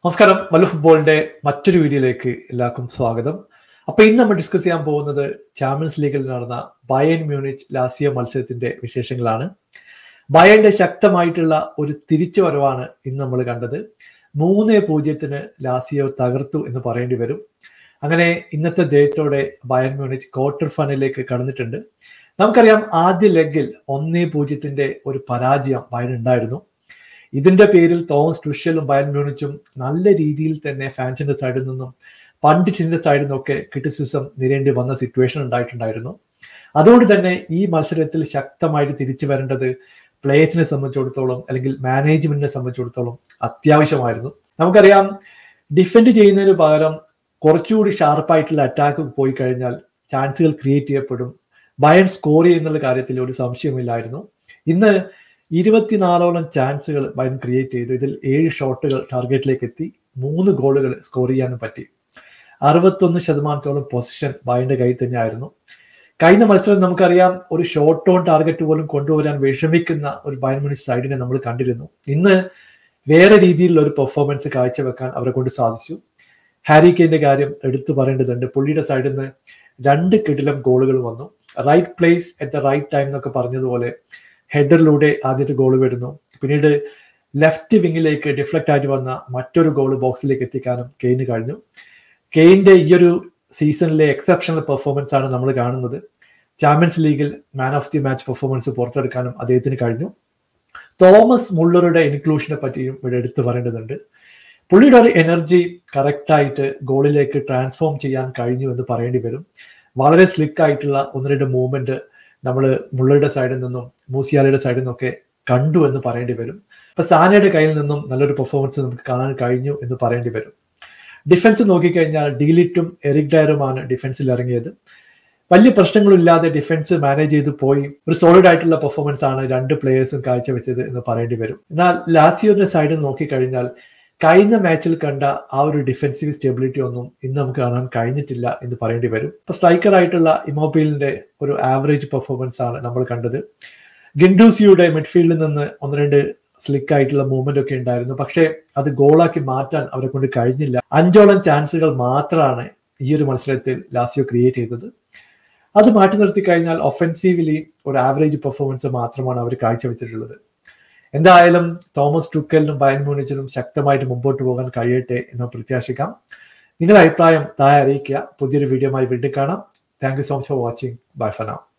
നമസ്കാരം മല്ലു ഫുട്ബോളിന്റെ മറ്റൊരു വീഡിയോയിലേക്ക് എല്ലാവർക്കും സ്വാഗതം അപ്പൊ ഇന്ന് നമ്മൾ ഡിസ്കസ് ചെയ്യാൻ പോകുന്നത് ചാമ്പ്യൻസ് ലീഗിൽ നടന്ന ബയൻ മ്യൂണിച്ച് ലാസിയ മത്സരത്തിന്റെ വിശേഷങ്ങളാണ് ബയന്റെ ശക്തമായിട്ടുള്ള ഒരു തിരിച്ചുവരവാണ് ഇന്ന് നമ്മൾ കണ്ടത് മൂന്ന് പൂജ്യത്തിന് ലാസിയോ തകർത്തു എന്ന് പറയേണ്ടി വരും അങ്ങനെ ഇന്നത്തെ ജയത്തോടെ ബയൻ മ്യൂണിച്ച് ക്വാർട്ടർ ഫൈനലിലേക്ക് കടന്നിട്ടുണ്ട് നമുക്കറിയാം ആദ്യ ലെഗിൽ ഒന്നേ പൂജ്യത്തിന്റെ ഒരു പരാജയം ബയൻ ഉണ്ടായിരുന്നു ഇതിന്റെ പേരിൽ തോമസ് ടുഷ്യലും ബയൻ മ്യൂണിച്ചും നല്ല രീതിയിൽ തന്നെ ഫാൻസിന്റെ സൈഡിൽ നിന്നും പണ്ഡിറ്റിന്റെ സൈഡിൽ നിന്നൊക്കെ ക്രിറ്റിസിസം നിരേണ്ടി വന്ന സിറ്റുവേഷൻ ഉണ്ടായിട്ടുണ്ടായിരുന്നു അതുകൊണ്ട് തന്നെ ഈ മത്സരത്തിൽ ശക്തമായിട്ട് തിരിച്ചു വരേണ്ടത് പ്ലേയേഴ്സിനെ സംബന്ധിച്ചിടത്തോളം അല്ലെങ്കിൽ മാനേജ്മെന്റിനെ സംബന്ധിച്ചിടത്തോളം അത്യാവശ്യമായിരുന്നു നമുക്കറിയാം ഡിഫെൻഡ് ചെയ്യുന്നതിന് പകരം കുറച്ചുകൂടി ഷാർപ്പായിട്ടുള്ള അറ്റാക്ക് പോയി കഴിഞ്ഞാൽ ചാൻസുകൾ ക്രിയേറ്റ് ചെയ്യപ്പെടും ബയൻ സ്കോർ ചെയ്യുന്നുള്ള കാര്യത്തിൽ ഒരു സംശയമില്ലായിരുന്നു ഇന്ന് ഇരുപത്തിനാലോളം ചാൻസുകൾ ബയൻ ക്രിയേറ്റ് ചെയ്തു ഇതിൽ ഏഴ് ഷോട്ടുകൾ ടാർഗറ്റിലേക്ക് എത്തി മൂന്ന് ഗോളുകൾ സ്കോർ ചെയ്യാനും പറ്റി അറുപത്തൊന്ന് ശതമാനത്തോളം പൊസിഷൻ ബയന്റെ കയ്യിൽ തന്നെയായിരുന്നു കഴിഞ്ഞ മത്സരം നമുക്കറിയാം ഒരു ഷോർട്ട് ഓൺ ടാർഗറ്റ് പോലും കൊണ്ടുവരാൻ വിഷമിക്കുന്ന ഒരു ബയൻ മിനിറ്റ് സൈഡിനെ നമ്മൾ കണ്ടിരുന്നു ഇന്ന് വേറെ രീതിയിലുള്ള ഒരു പെർഫോമൻസ് കാഴ്ചവെക്കാൻ അവരെ കൊണ്ട് സാധിച്ചു ഹാരി കെയിന്റെ കാര്യം എടുത്തു പറയേണ്ടതുണ്ട് പുള്ളിയുടെ സൈഡിൽ നിന്ന് രണ്ട് കിടിലം ഗോളുകൾ വന്നു right place at the right time എന്നൊക്കെ പറഞ്ഞതുപോലെ ഹെഡറിലൂടെ ആദ്യത്തെ ഗോൾ വരുന്നു പിന്നീട് ലെഫ്റ്റ് വിങ്ങിലേക്ക് ഡിഫ്ലക്റ്റ് ആയിട്ട് വന്ന മറ്റൊരു ഗോൾ ബോക്സിലേക്ക് എത്തിക്കാനും കെയിന് കഴിഞ്ഞു കെയിന്റെ ഈ ഒരു സീസണിലെ എക്സെപ്ഷണൽ പെർഫോമൻസ് ആണ് നമ്മൾ കാണുന്നത് ചാമ്പ്യൻസ് ലീഗിൽ man of the match performance പുറത്തെടുക്കാനും അദ്ദേഹത്തിന് കഴിഞ്ഞു തോമസ് മുള്ളറുടെ ഇൻക്ലൂഷനെ പറ്റിയും ഇവിടെ എടുത്തു പറയേണ്ടതുണ്ട് പുള്ളിയുടെ ഒരു എനർജി കറക്റ്റായിട്ട് ഗോളിലേക്ക് ട്രാൻസ്ഫോം ചെയ്യാൻ കഴിഞ്ഞു എന്ന് പറയേണ്ടി വരും വളരെ സ്ലിക്ക് ആയിട്ടുള്ള ഒന്ന് രണ്ട് മൂവ്മെന്റ് നമ്മൾ മുള്ളയുടെ സൈഡിൽ നിന്നും മൂസിയാലയുടെ സൈഡിൽ നിന്നൊക്കെ കണ്ടു എന്ന് പറയേണ്ടി വരും അപ്പൊ സാനയുടെ കയ്യിൽ നിന്നും നല്ലൊരു പെർഫോമൻസ് നമുക്ക് കാണാൻ കഴിഞ്ഞു എന്ന് പറയേണ്ടി വരും ഡിഫൻസ് നോക്കിക്കഴിഞ്ഞാൽ ഡീലിറ്റും എറിക് ഡയറുമാണ് ഡിഫൻസിൽ ഇറങ്ങിയത് വലിയ പ്രശ്നങ്ങളില്ലാതെ ഡിഫൻസ് മാനേജ് ചെയ്ത് പോയി ഒരു സോളിഡ് ആയിട്ടുള്ള പെർഫോമൻസ് ആണ് രണ്ട് പ്ലേയേഴ്സും കാഴ്ചവെച്ചത് എന്ന് പറയേണ്ടി വരും എന്നാൽ ലാസിയോന്റെ സൈഡിൽ നോക്കിക്കഴിഞ്ഞാൽ കഴിഞ്ഞ മാച്ചിൽ കണ്ട ആ ഒരു ഡിഫൻസീവ് സ്റ്റെബിലിറ്റി ഒന്നും ഇന്ന് നമുക്ക് കാണാൻ കഴിഞ്ഞിട്ടില്ല എന്ന് പറയേണ്ടി വരും ഇപ്പൊ സ്ട്രൈക്കർ ആയിട്ടുള്ള ഇമോബിലിന്റെ ഒരു ആവറേജ് പെർഫോമൻസ് ആണ് നമ്മൾ കണ്ടത് ഗിൻഡൂസിയുടെ മിഡ്ഫീൽഡിൽ നിന്ന് ഒന്ന് രണ്ട് സ്ലിക്ക് ആയിട്ടുള്ള മൂവ്മെന്റ് ഒക്കെ ഉണ്ടായിരുന്നു പക്ഷേ അത് ഗോളാക്കി മാറ്റാൻ അവരെ കൊണ്ട് കഴിഞ്ഞില്ല അഞ്ചോളം ചാൻസുകൾ മാത്രമാണ് ഈ ഒരു മത്സരത്തിൽ ലാസിയോ ക്രിയേറ്റ് ചെയ്തത് അത് മാറ്റി നിർത്തി കഴിഞ്ഞാൽ ഒഫൻസീവ്ലി ഒരു ആവറേജ് പെർഫോമൻസ് മാത്രമാണ് അവർ കാഴ്ചവെച്ചിട്ടുള്ളത് എന്തായാലും തോമസ് ടുക്കലിനും ബയൻ മൂണിച്ചിനും ശക്തമായിട്ട് മുമ്പോട്ട് പോകാൻ കഴിയട്ടെ എന്ന് പ്രത്യാശിക്കാം നിങ്ങളുടെ അഭിപ്രായം താഴെ അറിയിക്കുക പുതിയൊരു വീഡിയോയുമായി വീണ്ടും കാണാം thank you so much for watching bye ഫനാം